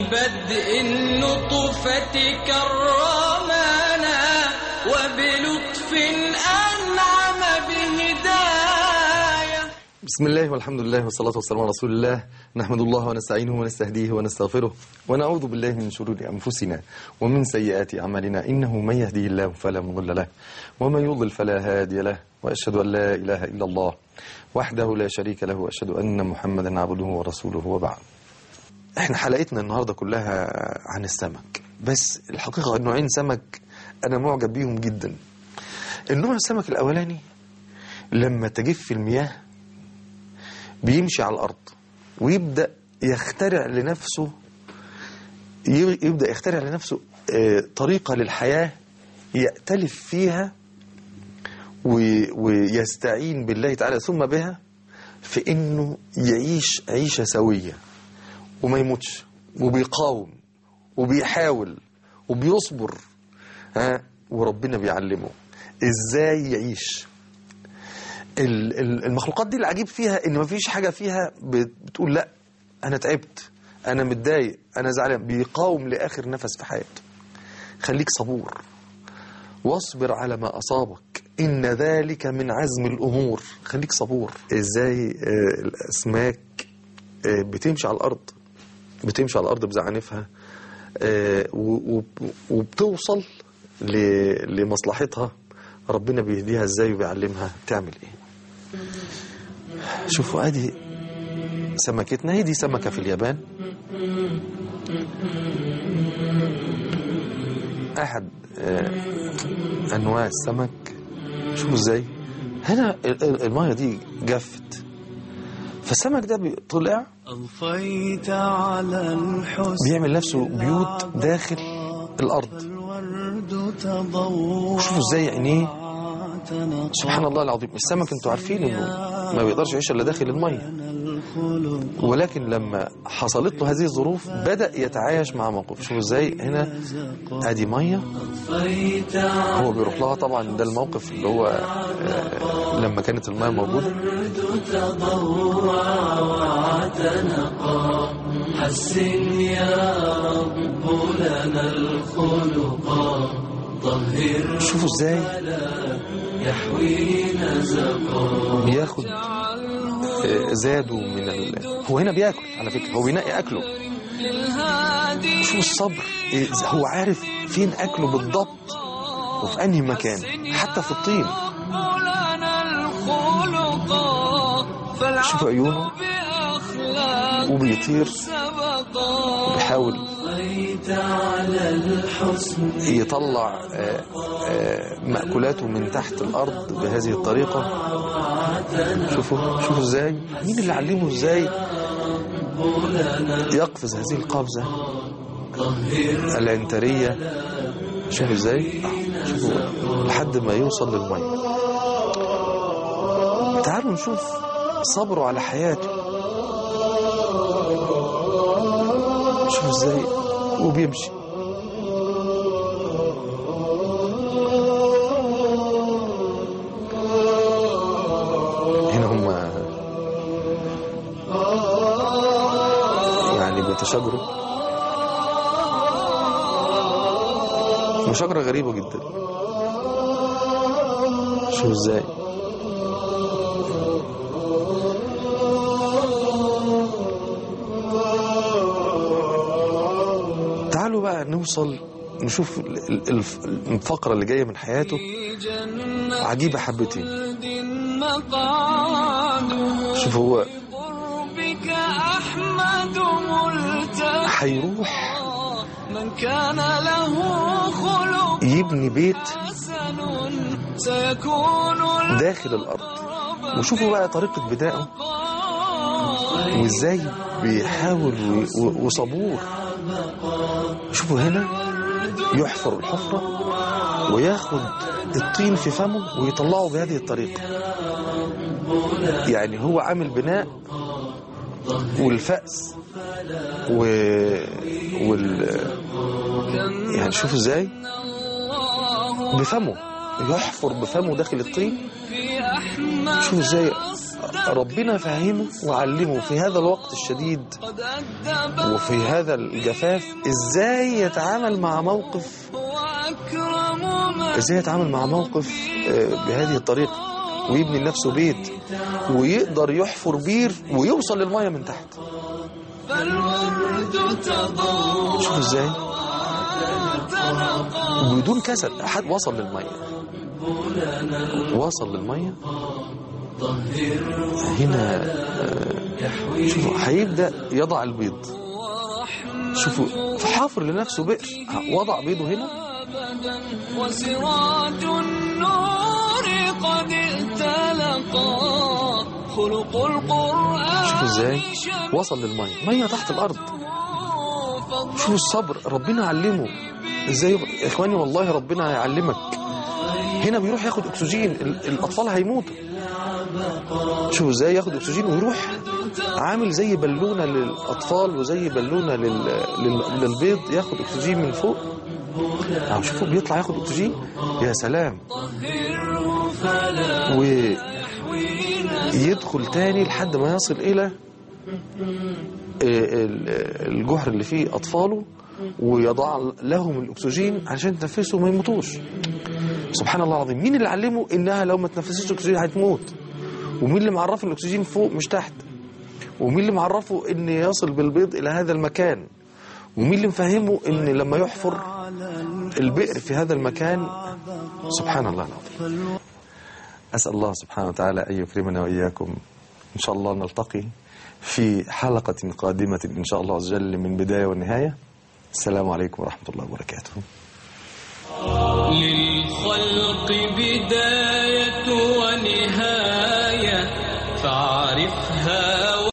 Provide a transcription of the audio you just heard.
بدء النطفة كرمنا وبلطف أنعم بهداية بسم الله والحمد لله والصلاة والسلام على رسول الله نحمد الله ونستعينه ونستهديه ونستغفره ونعوذ بالله من شرور أنفسنا ومن سيئات أعمالنا إنه من يهديه الله فلا مضل له ومن يضلل فلا هادي له وأشهد أن لا إله إلا الله وحده لا شريك له وأشهد أن محمدا عبده ورسوله وبعد احنا حلقتنا النهاردة كلها عن السمك بس الحقيقة نوعين سمك أنا معجب بيهم جدا النوع السمك الأولاني لما تجف المياه بيمشي على الأرض ويبدأ يخترع لنفسه ي- يبدأ يخترع لنفسه آه، طريقة للحياة يأتلف فيها و- ويستعين بالله تعالى ثم بها في انه يعيش عيشة سوية وما يموتش وبيقاوم وبيحاول وبيصبر ها وربنا بيعلمه ازاي يعيش ال- ال- المخلوقات دي العجيب فيها ان مفيش حاجة فيها بت- بتقول لا انا تعبت انا متضايق انا زعلان بيقاوم لاخر نفس في حياته خليك صبور واصبر على ما أصابك إن ذلك من عزم الأمور خليك صبور إزاي آه، الأسماك آه، بتمشي على الأرض بتمشي على الأرض بزعنفها آه، و- و- وبتوصل ل- لمصلحتها ربنا بيهديها إزاي وبيعلمها تعمل إيه شوفوا أدي سمكتنا هي دي سمكة في اليابان أحد آه، انواع السمك شوفوا ازاي هنا ال- ال- الميه دي جفت فالسمك ده بي- طلع أضفيت على الحسن بيعمل نفسه بيوت داخل الارض الورد تضوع شوفوا ازاي عينيه سبحان الله العظيم السمك انتوا عارفين انه ما بيقدرش يعيش الا داخل الميه الخلق ولكن لما حصلت له هذه الظروف بدا يتعايش مع موقف شوفوا ازاي هنا ادي ميه أضفيت هو بيروح لها طبعا ده الموقف اللي هو آه، لما كانت الميه موجوده تضوع وعتنقا حسن يا رب لنا الخلق طهر شوفوا ازاي يحوي نزقا بياخد آه، زاده من ال... هو هنا بياكل على فكره هو بينقي اكله للهادي شوف الصبر إيه، هو عارف فين اكله بالضبط وفي انهي مكان حتى في الطين لنا الخلق شوفوا عيونه بأخلاق وبيطير سبقا وبيحاول أضفيت على الحسن يطلع آه، آه، مأكولاته من تحت الأرض بهذه الطريقة شوفوا شوفوا ازاي مين اللي علمه ازاي يقفز هذه القفزة العنترية شوفوا ازاي آه، شوفوا لحد ما يوصل للمية تعالوا نشوف صبره على حياته شوفوا ازاي وبيمشي هنا هم يعني بيتشاجروا مشاجرة غريبة جدا شوف ازاي تعالوا بقى نوصل نشوف ال- ال- الف- الفقرة اللي جاية من حياته في جنة عجيبة حبتين خلد مقعده شوف هو قربك أحمد ملتقى هيروح من كان له خلق يبني بيت حسن سيكون داخل الأرض وشوفوا بقى طريقة بنائه وازاي بيحاول و- و- وصبور شوفوا هنا يحفر الحفرة وياخد الطين في فمه ويطلعه بهذه الطريقة يعني هو عامل بناء والفأس و... وال يعني شوفوا ازاي بفمه يحفر بفمه داخل الطين في أحمد شوفوا ازاي ربنا فهمه وعلمه في هذا الوقت الشديد قد أدب وفي هذا الجفاف ازاي يتعامل مع موقف وأكرم من ازاي يتعامل مع موقف آه، بهذه الطريقة ويبني لنفسه بيت ويقدر يحفر بير ويوصل للمية من تحت فالورد تضوى شوف ازاي تنقى وبدون كسل حد وصل للمية وصل للمية هنا آه، شوفوا هيبدأ يضع البيض شوفوا حافر لنفسه بئر وضع بيضه هنا أبدا وسراج النور قد ائتلقا خلق القرآن شوفوا ازاي وصل للمية مية تحت الأرض شوفوا الصبر ربنا علمه ازاي يا اخواني والله ربنا هيعلمك هنا بيروح ياخد اكسجين ال- الاطفال هيموتوا شوفوا ازاي ياخد اكسجين ويروح عامل زي بالونه للاطفال وزي بالونه لل... لل... للبيض ياخد اكسجين من فوق أو شوفوا بيطلع ياخد اكسجين يا سلام ويدخل تاني لحد ما يصل الى ال- الجحر اللي فيه اطفاله ويضع لهم الاكسجين عشان تنفسوا ما يموتوش سبحان الله العظيم مين اللي علمه انها لو ما تنفسش اكسجين هتموت ومين اللي معرفه الاكسجين فوق مش تحت ومين اللي معرفه ان يصل بالبيض الى هذا المكان ومين اللي مفهمه ان لما يحفر البئر في هذا المكان سبحان الله العظيم أسأل الله سبحانه وتعالى أن يكرمنا وإياكم إن شاء الله نلتقي في حلقة قادمة إن شاء الله عز وجل من بداية والنهاية السلام عليكم ورحمة الله وبركاته للخلق بداية